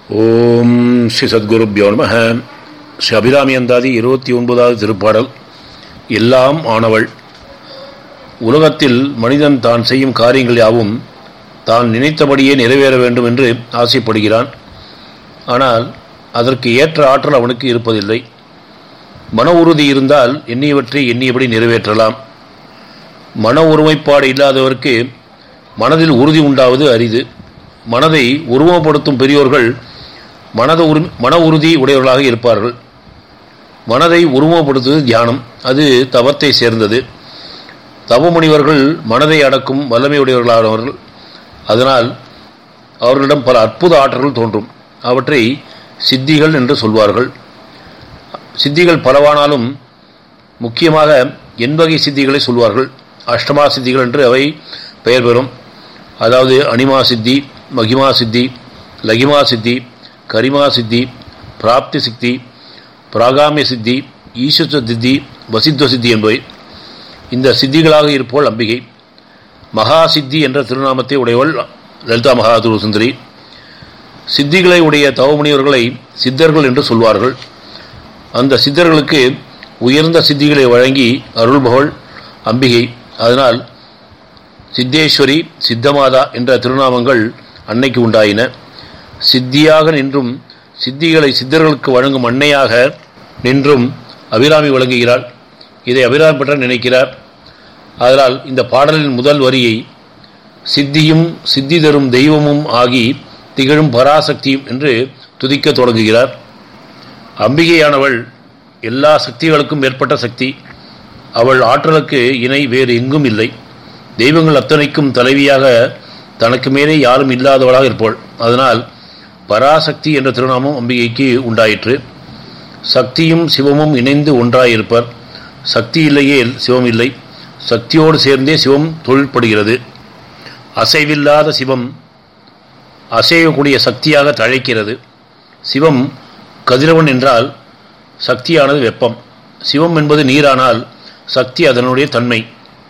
ஓம் ஸ்ரீ சத்குருப்யோ நம ஸ்ரீ அபிராமி அந்தாதி இருபத்தி ஒன்பதாவது திருப்பாடல் எல்லாம் ஆனவள் உலகத்தில் மனிதன் தான் செய்யும் காரியங்கள் யாவும் தான் நினைத்தபடியே நிறைவேற வேண்டும் என்று ஆசைப்படுகிறான் ஆனால் அதற்கு ஏற்ற ஆற்றல் அவனுக்கு இருப்பதில்லை மன உறுதி இருந்தால் எண்ணியவற்றை எண்ணியபடி நிறைவேற்றலாம் மன ஒருமைப்பாடு இல்லாதவருக்கு மனதில் உறுதி உண்டாவது அரிது மனதை உருவப்படுத்தும் பெரியோர்கள் மனத உரு மன உறுதி உடையவர்களாக இருப்பார்கள் மனதை உருவப்படுத்துவது தியானம் அது தவத்தை சேர்ந்தது தவமுனிவர்கள் மனதை அடக்கும் வல்லமையுடையவர்களானவர்கள் அதனால் அவர்களிடம் பல அற்புத ஆற்றல்கள் தோன்றும் அவற்றை சித்திகள் என்று சொல்வார்கள் சித்திகள் பலவானாலும் முக்கியமாக எண்வகை சித்திகளை சொல்வார்கள் அஷ்டமா சித்திகள் என்று அவை பெயர் பெறும் அதாவது அனிமா சித்தி மகிமா சித்தி லகிமா சித்தி கரிமா சித்தி பிராப்தி சித்தி பிராகாமிய சித்தி ஈஸ்வர சித்தி வசித்துவ சித்தி என்பவை இந்த சித்திகளாக இருப்போல் அம்பிகை மகா சித்தி என்ற திருநாமத்தை உடையவள் லலிதா மகாதுரு சுந்தரி சித்திகளை உடைய தவமுனிவர்களை சித்தர்கள் என்று சொல்வார்கள் அந்த சித்தர்களுக்கு உயர்ந்த சித்திகளை வழங்கி அருள்பவள் அம்பிகை அதனால் சித்தேஸ்வரி சித்தமாதா என்ற திருநாமங்கள் அன்னைக்கு உண்டாயின சித்தியாக நின்றும் சித்திகளை சித்தர்களுக்கு வழங்கும் அன்னையாக நின்றும் அபிராமி வழங்குகிறாள் இதை அபிராமி பற்ற நினைக்கிறார் அதனால் இந்த பாடலின் முதல் வரியை சித்தியும் சித்தி தரும் தெய்வமும் ஆகி திகழும் பராசக்தியும் என்று துதிக்க தொடங்குகிறார் அம்பிகையானவள் எல்லா சக்திகளுக்கும் மேற்பட்ட சக்தி அவள் ஆற்றலுக்கு இணை வேறு எங்கும் இல்லை தெய்வங்கள் அத்தனைக்கும் தலைவியாக தனக்கு மேலே யாரும் இல்லாதவளாக இருப்பாள் அதனால் பராசக்தி என்ற திருநாமம் அம்பிகைக்கு உண்டாயிற்று சக்தியும் சிவமும் இணைந்து ஒன்றாயிருப்பர் சக்தி இல்லையே சிவம் இல்லை சக்தியோடு சேர்ந்தே சிவம் தொழிற்படுகிறது அசைவில்லாத சிவம் அசையக்கூடிய சக்தியாக தழைக்கிறது சிவம் கதிரவன் என்றால் சக்தியானது வெப்பம் சிவம் என்பது நீரானால் சக்தி அதனுடைய தன்மை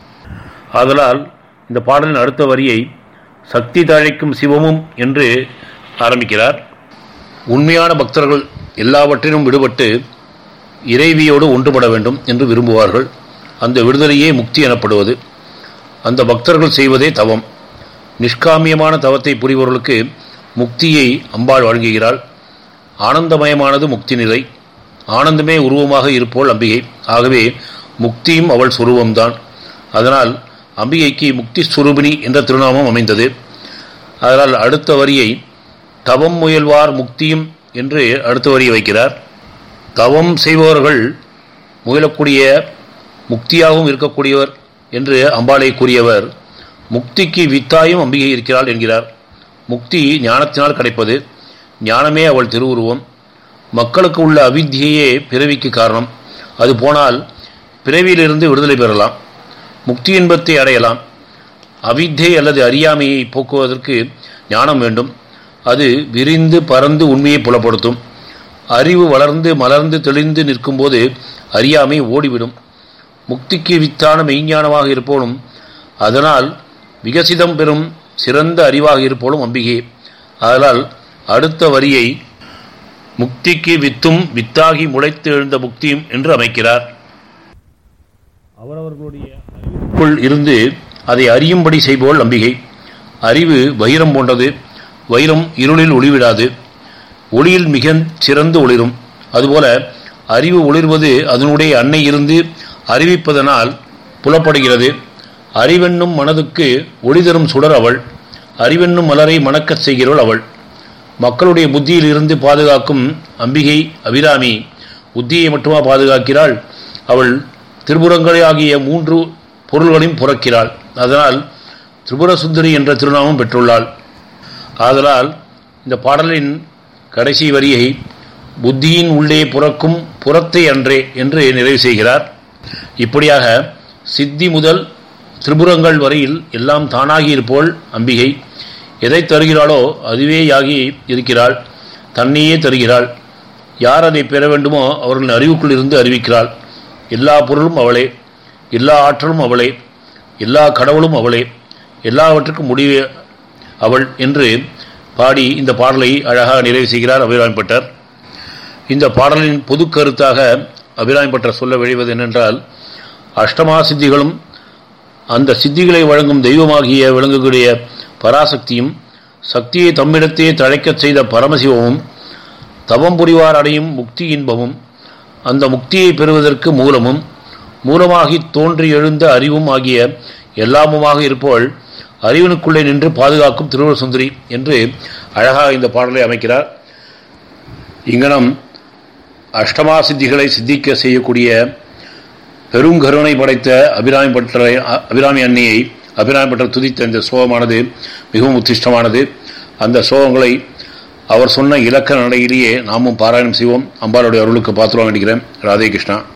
ஆதலால் இந்த பாடலின் அடுத்த வரியை சக்தி தழைக்கும் சிவமும் என்று ஆரம்பிக்கிறார் உண்மையான பக்தர்கள் எல்லாவற்றிலும் விடுபட்டு இறைவியோடு ஒன்றுபட வேண்டும் என்று விரும்புவார்கள் அந்த விடுதலையே முக்தி எனப்படுவது அந்த பக்தர்கள் செய்வதே தவம் நிஷ்காமியமான தவத்தை புரிபவர்களுக்கு முக்தியை அம்பாள் வழங்குகிறாள் ஆனந்தமயமானது முக்தி நிலை ஆனந்தமே உருவமாக இருப்போல் அம்பிகை ஆகவே முக்தியும் அவள் சுரூபம்தான் அதனால் அம்பிகைக்கு முக்தி சுரூபிணி என்ற திருநாமம் அமைந்தது அதனால் அடுத்த வரியை தவம் முயல்வார் முக்தியும் என்று அடுத்த வரியை வைக்கிறார் தவம் செய்பவர்கள் முயலக்கூடிய முக்தியாகவும் இருக்கக்கூடியவர் என்று அம்பாளை கூறியவர் முக்திக்கு வித்தாயும் அம்பிகை இருக்கிறாள் என்கிறார் முக்தி ஞானத்தினால் கிடைப்பது ஞானமே அவள் திருவுருவம் மக்களுக்கு உள்ள அவித்தியையே பிறவிக்கு காரணம் அது போனால் பிறவியிலிருந்து விடுதலை பெறலாம் முக்தி இன்பத்தை அடையலாம் அவித்தை அல்லது அறியாமையை போக்குவதற்கு ஞானம் வேண்டும் அது விரிந்து பறந்து உண்மையை புலப்படுத்தும் அறிவு வளர்ந்து மலர்ந்து தெளிந்து நிற்கும்போது அறியாமை ஓடிவிடும் முக்திக்கு வித்தான மெய்ஞானமாக இருப்போனும் அதனால் விகசிதம் பெறும் சிறந்த அறிவாக இருப்போலும் அம்பிகை அதனால் அடுத்த வரியை முக்திக்கு வித்தும் வித்தாகி முளைத்து எழுந்த முக்தியும் என்று அமைக்கிறார் அவரவர்களுடைய அறிவுக்குள் இருந்து அதை அறியும்படி செய்போல் அம்பிகை அறிவு வைரம் போன்றது வைரம் இருளில் ஒளிவிடாது ஒளியில் மிக சிறந்து ஒளிரும் அதுபோல அறிவு ஒளிர்வது அதனுடைய அன்னை இருந்து அறிவிப்பதனால் புலப்படுகிறது அறிவென்னும் மனதுக்கு ஒளி தரும் சுடர் அவள் அறிவென்னும் மலரை மணக்கச் செய்கிறவள் அவள் மக்களுடைய புத்தியில் இருந்து பாதுகாக்கும் அம்பிகை அபிராமி புத்தியை மட்டுமா பாதுகாக்கிறாள் அவள் திரிபுரங்களே ஆகிய மூன்று பொருள்களையும் புறக்கிறாள் அதனால் திரிபுர சுந்தரி என்ற திருநாமம் பெற்றுள்ளாள் ஆதலால் இந்த பாடலின் கடைசி வரியை புத்தியின் உள்ளே புறக்கும் புறத்தை அன்றே என்று நிறைவு செய்கிறார் இப்படியாக சித்தி முதல் திரிபுரங்கள் வரையில் எல்லாம் தானாகி இருப்போல் அம்பிகை எதை தருகிறாளோ அதுவேயாகி இருக்கிறாள் தன்னையே தருகிறாள் யார் அதை பெற வேண்டுமோ அவர்களின் அறிவுக்குள் இருந்து அறிவிக்கிறாள் எல்லா பொருளும் அவளே எல்லா ஆற்றலும் அவளே எல்லா கடவுளும் அவளே எல்லாவற்றுக்கும் முடிவு அவள் என்று பாடி இந்த பாடலை அழகாக நிறைவு செய்கிறார் அபிராமிப்பட்டர் இந்த பாடலின் பொது கருத்தாக அபிராமிப்பட்டர் சொல்ல விழைவது என்னென்றால் அஷ்டமா சித்திகளும் அந்த சித்திகளை வழங்கும் தெய்வமாகிய விளங்கக்கூடிய பராசக்தியும் சக்தியை தம்மிடத்தே தழைக்கச் செய்த பரமசிவமும் தவம் புரிவார் அடையும் முக்தி இன்பமும் அந்த முக்தியை பெறுவதற்கு மூலமும் மூலமாகி தோன்றி எழுந்த அறிவும் ஆகிய எல்லாமுமாக இருப்பவள் அறிவனுக்குள்ளே நின்று பாதுகாக்கும் திருவள்ளுவர் சுந்தரி என்று அழகாக இந்த பாடலை அமைக்கிறார் இங்கனம் அஷ்டமா சித்திகளை சித்திக்க செய்யக்கூடிய பெருங்கருணை படைத்த அபிராமி பட்டரை அபிராமி அன்னையை அபிராமி பட்டர் துதித்த இந்த சோகமானது மிகவும் உத்திஷ்டமானது அந்த சோகங்களை அவர் சொன்ன இலக்க நடையிலேயே நாமும் பாராயணம் செய்வோம் அம்பாளுடைய அருளுக்கு பாத்திரம் வேண்டுகிறேன் ராதே கிருஷ்ணா